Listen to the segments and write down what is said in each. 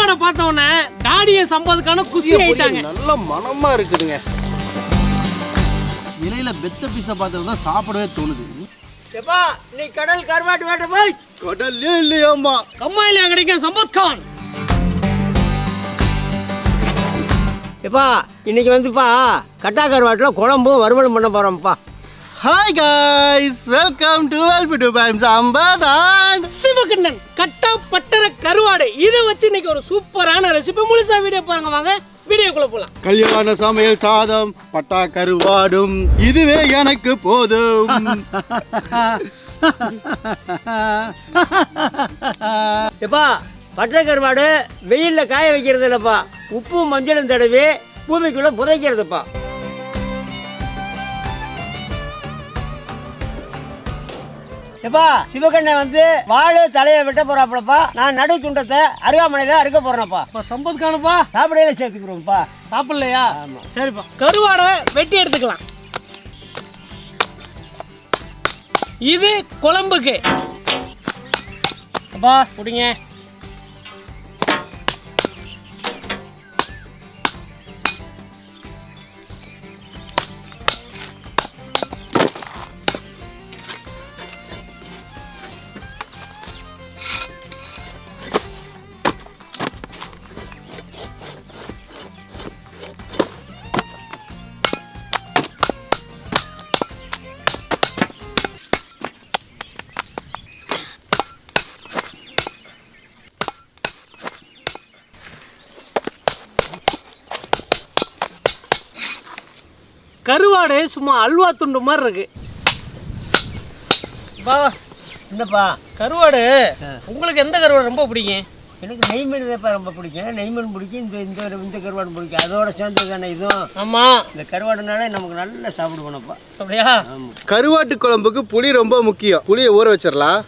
கருவாடை பார்த்த உடனே டாடியை சம்பாதுக்கான குசி ஆயிட்டாங்க நல்ல மனமா இருக்குதுங்க இலையில பெத்த பீஸை பார்த்தது தான் சாப்பிடவே தோணுது எப்பா நீ கடல் கருவாட்டு வேட்ட போய் கடல்லே இல்லையாம்மா கம்மாயில கிடைக்கும் சம்பத் கான் எப்பா இன்னைக்கு வந்துப்பா கட்டா கருவாட்டில் குழம்பும் வறுவலும் பண்ண போகிறோம்ப்பா ஹாய் காய்ஸ் வெல்கம் டு வெல்பி டு பைம் சாம்பதான் சிவகண்ணன் கட்டா பட்டற கருவாடு இதை வச்சு இன்னைக்கு ஒரு சூப்பரான ரெசிபி முழுசா வீடியோ பாருங்க வாங்க வீடியோக்குள்ள போலாம் கல்யாண சமையல் சாதம் பட்டா கருவாடும் இதுவே எனக்கு போதும் எப்பா பட்டை கருவாடு வெயிலில் காய வைக்கிறது இல்லைப்பா உப்பும் மஞ்சளும் தடவி பூமிக்குள்ளே புதைக்கிறதுப்பா எப்பா சிவகண்ணன் வந்து வாழை தலையை வெட்ட போறாப்புலப்பா நான் நடு துண்டத்தை அருகாமனையில் அறுக்க போறேன்ப்பா இப்ப சம்பத் கானுப்பா சாப்பிடையில சேர்த்துக்கிறோம்ப்பா சாப்பிடலையா ஆமா. சரிப்பா கருவாடை வெட்டி எடுத்துக்கலாம் இது குழம்புக்கு அப்பா குடிங்க கருவாடு சும்மா அல்வா துண்டு மாதிரி இருக்கு பா என்னப்பா கருவாடு உங்களுக்கு எந்த கருவாடு ரொம்ப பிடிக்கும் எனக்கு நெய் மீன் தான்ப்பா ரொம்ப பிடிக்கும் நெய் மீன் பிடிக்கும் இந்த இந்த இந்த கருவாடு பிடிக்கும் அதோட சேர்ந்தது தானே இதுவும் ஆமா இந்த கருவாடுனாலே நமக்கு நல்லா சாப்பிடுவோம்ப்பா அப்படியா ஆமாம் கருவாட்டு குழம்புக்கு புளி ரொம்ப முக்கியம் புளியை ஊற வச்சிடலாம்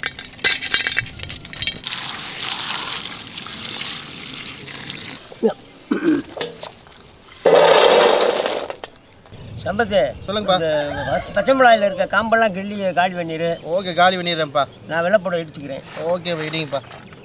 சம்பத்து சொல்லுங்கப்பா இந்த பச்சை மிளகாயில் இருக்க காம்பெல்லாம் கிள்ளி காலி பண்ணிடு ஓகே காலி பண்ணிடுறேன்ப்பா நான் வெள்ளைப்படம் எடுத்துக்கிறேன் ஓகே வெயிட்டிங்கப்பா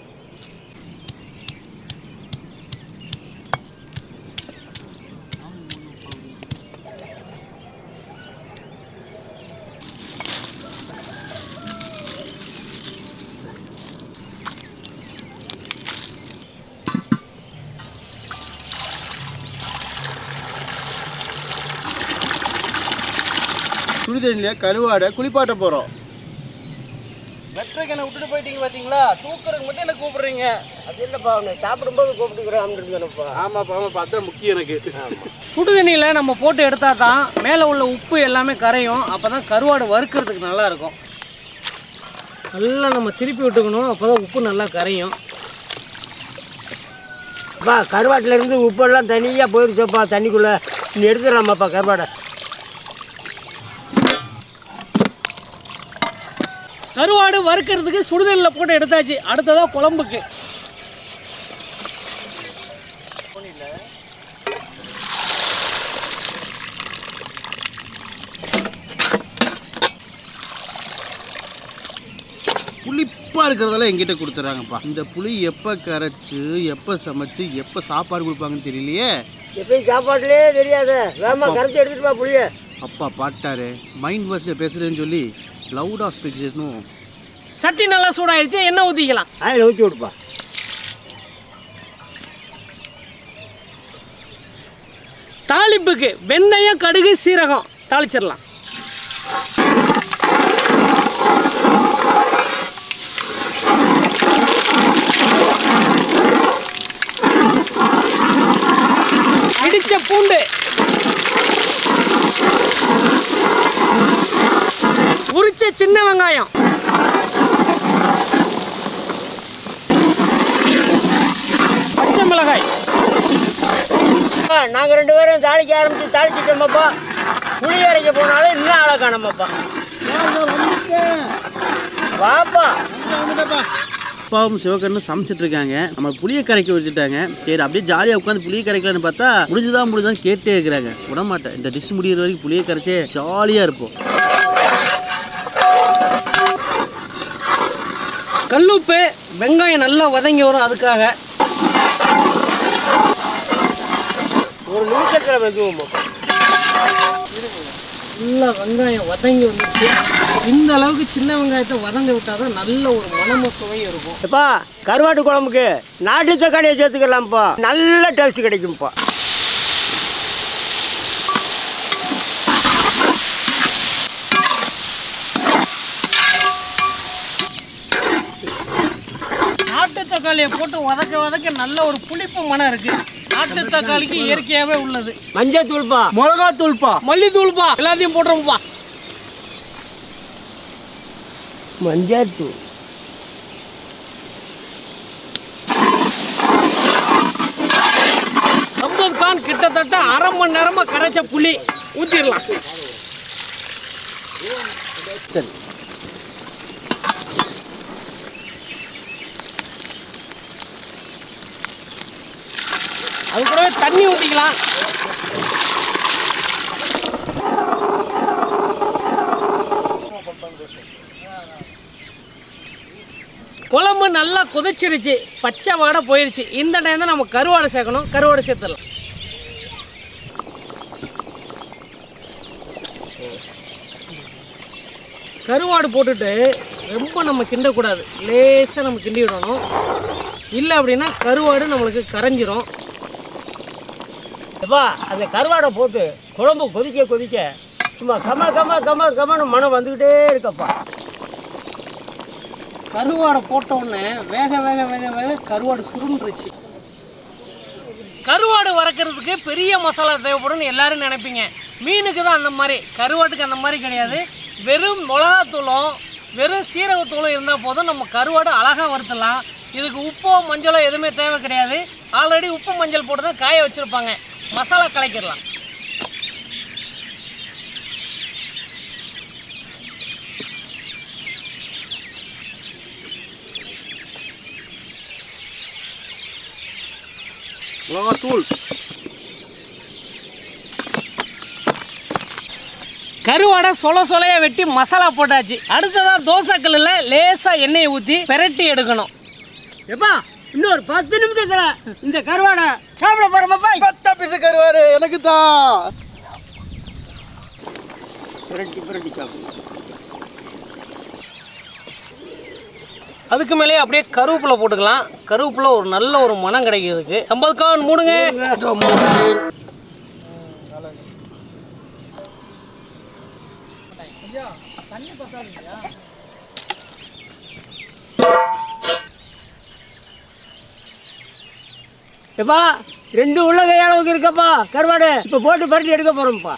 சுடு தண்ணியில் கருவாடை குளிப்பாட்ட போகிறோம் வெட்டரைக்கனை விட்டுட்டு போயிட்டீங்க பார்த்தீங்களா தூக்குறதுக்கு மட்டும் என்ன கூப்பிடுறீங்க அது இல்லைப்பா உன்னை சாப்பிடும்போது கூப்பிட்டுக்கிறேன் இருந்தேனப்பா ஆமாப்பா ஆமாப்பா அதான் முக்கியம் எனக்கு சுடு தண்ணியில் நம்ம போட்டு எடுத்தா தான் மேலே உள்ள உப்பு எல்லாமே கரையும் அப்போ தான் கருவாடு வறுக்கிறதுக்கு நல்லா இருக்கும் நல்லா நம்ம திருப்பி விட்டுக்கணும் அப்போ தான் உப்பு நல்லா கரையும் அப்பா கருவாட்டில் இருந்து உப்பெல்லாம் தனியாக போயிருச்சப்பா தண்ணிக்குள்ளே நீ எடுத்துடலாமாப்பா கருவாடை கருவாடு வறுக்கிறதுக்கு சுடுதண்ணில் போட்டு எடுத்தாச்சு அடுத்ததாக குழம்புக்கு புளிப்பாக இருக்கிறதெல்லாம் எங்கிட்ட கொடுத்துறாங்கப்பா இந்த புளி எப்போ கரைச்சு எப்போ சமைச்சு எப்போ சாப்பாடு கொடுப்பாங்கன்னு தெரியலையே எப்பயும் சாப்பாட்டுலேயே தெரியாத வேமா கரைச்சி எடுத்துட்டு வா புளிய அப்பா பாட்டாரு மைண்ட் வாஷில் பேசுகிறேன்னு சொல்லி லவுடாக ஸ்பீக்கர்னும் சட்டி நல்லா சூடாயிடுச்சு எண்ணெய் ஊற்றிக்கலாம் அதில் ஊற்றி விடுப்பா தாளிப்புக்கு வெந்தயம் கடுகு சீரகம் தாளிச்சிடலாம் இடிச்ச பூண்டு உரிச்ச சின்ன வெங்காயம் பச்சை மிளகாய் நாங்கள் ரெண்டு பேரும் தாளிக்க ஆரம்பிச்சு தாளிச்சிட்டோமாப்பா புளி அரைக்க போனாலும் இன்னும் ஆளை காணாமப்பா வாப்பா அப்பாவும் சிவகரனும் சமைச்சிட்டு இருக்காங்க நம்ம புளியை கரைக்க வச்சுட்டாங்க சரி அப்படியே ஜாலியாக உட்காந்து புளியை கரைக்கலான்னு பார்த்தா முடிஞ்சுதா முடிஞ்சுதான் கேட்டே இருக்கிறாங்க விட மாட்டேன் இந்த டிஷ் முடியிற வரைக்கும் புளியை கரைச்சே ஜாலியாக இருப்போம் கல்லுப்பு வெங்காயம் நல்லா வதங்கி வரும் அதுக்காக ஒரு நிமிஷத்தில் வெந்துவோம்ப்பா நல்லா வெங்காயம் வதங்கி வந்துச்சு இந்த அளவுக்கு சின்ன வெங்காயத்தை வதங்க விட்டால் தான் நல்ல ஒரு மணம சுவையும் இருக்கும் எப்பா கருவாட்டு குழம்புக்கு நாட்டு தக்காளியை சேர்த்துக்கலாம்ப்பா நல்ல டேஸ்ட் கிடைக்கும்ப்பா நாட்டு தக்காளியை போட்டு வதக்க வதக்க நல்ல ஒரு புளிப்பு மனம் இருக்கு நாட்டு தக்காளிக்கு இயற்கையாகவே உள்ளது மஞ்சள் தூள்ப்பா மிளகா தூள்பா மல்லித்தூள்பா எல்லாத்தையும் போட்டுருவோம்ப்பா மஞ்சள் தூள் சம்பத் கான் கிட்டத்தட்ட அரை மணி நேரமா கரைச்ச புளி ஊத்திடலாம் அது கூடவே தண்ணி ஊற்றிக்கலாம் குழம்பு நல்லா கொதிச்சிருச்சு பச்சை வாடை போயிருச்சு இந்த டைம் தான் நம்ம கருவாடை சேர்க்கணும் கருவாடை சேர்த்துடலாம் கருவாடு போட்டுட்டு ரொம்ப நம்ம கிண்டக்கூடாது லேசாக நம்ம கிண்டி விடணும் இல்லை அப்படின்னா கருவாடு நம்மளுக்கு கரைஞ்சிரும் எப்பா அந்த கருவாடை போட்டு குழம்பு கொதிக்க கொதிக்க சும்மா கம கம கம கமன்னு மனம் வந்துக்கிட்டே இருக்கப்பா கருவாடை போட்ட உடனே வேக வேக வேக வேக கருவாடு சுருண்டுருச்சு கருவாடு வறக்கிறதுக்கு பெரிய மசாலா தேவைப்படும்னு எல்லாரும் நினைப்பீங்க மீனுக்கு தான் அந்த மாதிரி கருவாட்டுக்கு அந்த மாதிரி கிடையாது வெறும் மிளகாத்தூளும் வெறும் சீரகத்தூளும் இருந்தால் போதும் நம்ம கருவாடு அழகாக வறுத்துடலாம் இதுக்கு உப்போ மஞ்சளோ எதுவுமே தேவை கிடையாது ஆல்ரெடி உப்பு மஞ்சள் போட்டு தான் காய வச்சுருப்பாங்க மசாலா கலக்கிடலாம் மிளகா தூள் கருவாடை சொல சொலையா வெட்டி மசாலா போட்டாச்சு அடுத்ததா தோசைக்கல்லில் லேசாக எண்ணெயை ஊற்றி பெரட்டி எடுக்கணும் எப்பா இன்னொரு பத்து நிமிஷத்துல இந்த கருவாடை சாப்பிட போறோமாப்பா பத்தா பீஸ் கருவாடு எனக்கு தான் புரட்டி புரட்டி சாப்பிடுங்க அதுக்கு மேலே அப்படியே கருவேப்பிலை போட்டுக்கலாம் கருவேப்பிலை ஒரு நல்ல ஒரு மனம் கிடைக்கிறதுக்கு ஐம்பது கான் மூடுங்க எப்பா ரெண்டு உள்ள கை அளவுக்கு இருக்கப்பா கருவாடு இப்போ போட்டு பரட்டி எடுக்க போகிறோம்ப்பா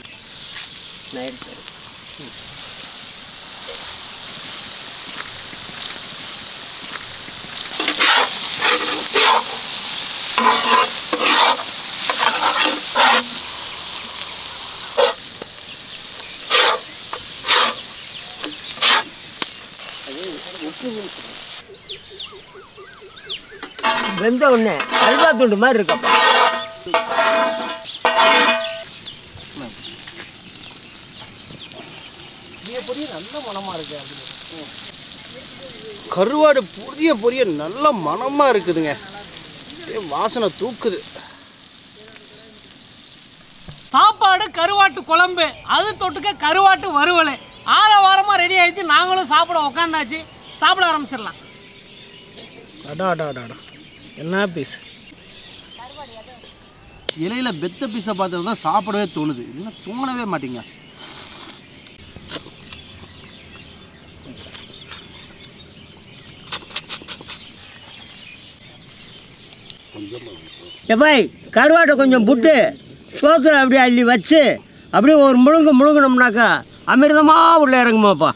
வெந்த உடனே அல்வா துண்டு மாதிரி இருக்கப்பா கருவாடு பொரிய பொரிய நல்ல மணமாக இருக்குதுங்க அப்படியே வாசனை தூக்குது சாப்பாடு கருவாட்டு குழம்பு அது தொட்டுக்க கருவாட்டு வறுவல் ஆற வாரமாக ரெடி ஆயிடுச்சு நாங்களும் சாப்பிட உக்காந்தாச்சு சாப்பிட ஆரம்பிச்சிடலாம் அடா அடா அடா அடா என்ன பீஸ் இலையில பெத்த பீஸை பார்த்தது தான் சாப்பிடவே தோணுது இல்லைன்னா தோணவே மாட்டீங்க எப்பாய் கருவாட்டை கொஞ்சம் புட்டு சோத்துல அப்படியே அள்ளி வச்சு அப்படியே ஒரு முழுங்கு முழுங்கினோம்னாக்கா அமிர்தமாக உள்ள இறங்குமாப்பா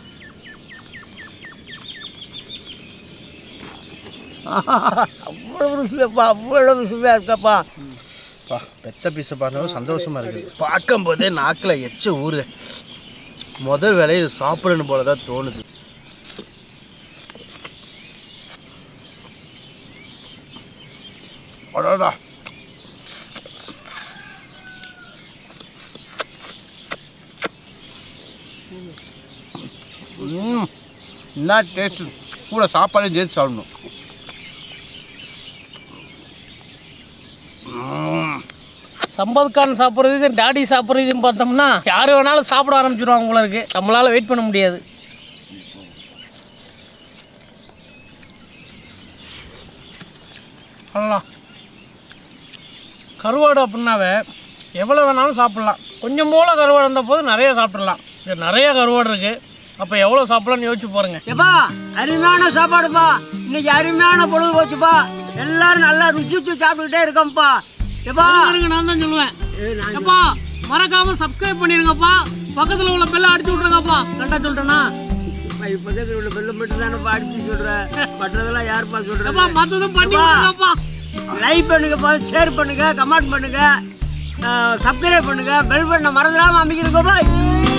அவ்வளவு ருசியாப்பா அவ்வளவு ருசியாக இருக்கப்பா பா பெத்த பீஸை பார்த்தாலும் சந்தோஷமா இருக்குது பார்க்கும்போதே நாக்கில் எச்ச ஊறுது முதல் வேலையை இது சாப்பிடணும் போல தான் தோணுது அடடா ம் என்ன டேஸ்ட்டு கூட சாப்பாடையும் சேர்த்து சாப்பிடணும் சம்பத் கான் சாப்பிட்றது டாடி சாப்பிட்றதுன்னு பார்த்தோம்னா யார் வேணாலும் சாப்பிட ஆரம்பிச்சிருவாங்க போல இருக்கு நம்மளால வெயிட் பண்ண முடியாது அவ்வளோதான் கருவாடு அப்படின்னாவே எவ்வளோ வேணாலும் சாப்பிட்லாம் கொஞ்சம் போல கருவாடு இருந்த போது நிறைய சாப்பிட்றலாம் இது நிறைய கருவாடு இருக்குது அப்போ எவ்வளோ சாப்பிட்லான்னு யோசிச்சு பாருங்க எப்பா அருமையான சாப்பாடுப்பா இன்னைக்கு அருமையான பொழுது போச்சுப்பா எல்லாரும் நல்லா ருசிச்சு சாப்பிட்டுக்கிட்டே இருக்கோம்ப்பா எப்பா இருங்க நான் தான் சொல்லுவேன் எப்பா மறக்காம சப்ஸ்கிரைப் பண்ணிருங்கப்பா பக்கத்தில் உள்ள பெல்லை அடிச்சு விட்ருங்கப்பா கரெக்டாக சொல்லிட்டேனா பக்கத்தில் உள்ள பெல்ல மட்டும் தானேப்பா அடிச்சு சொல்கிறேன் மற்றதெல்லாம் யாருப்பா எப்பா சொல்கிறேன் மற்றதும் பண்ணி எப்பா. விட்ருங்கப்பா லைக் பண்ணுங்கப்பா ஷேர் பண்ணுங்க கமெண்ட் பண்ணுங்க சப்ஸ்கிரைப் பண்ணுங்க பெல் பண்ண மறந்துடாம அமைக்கிறப்பா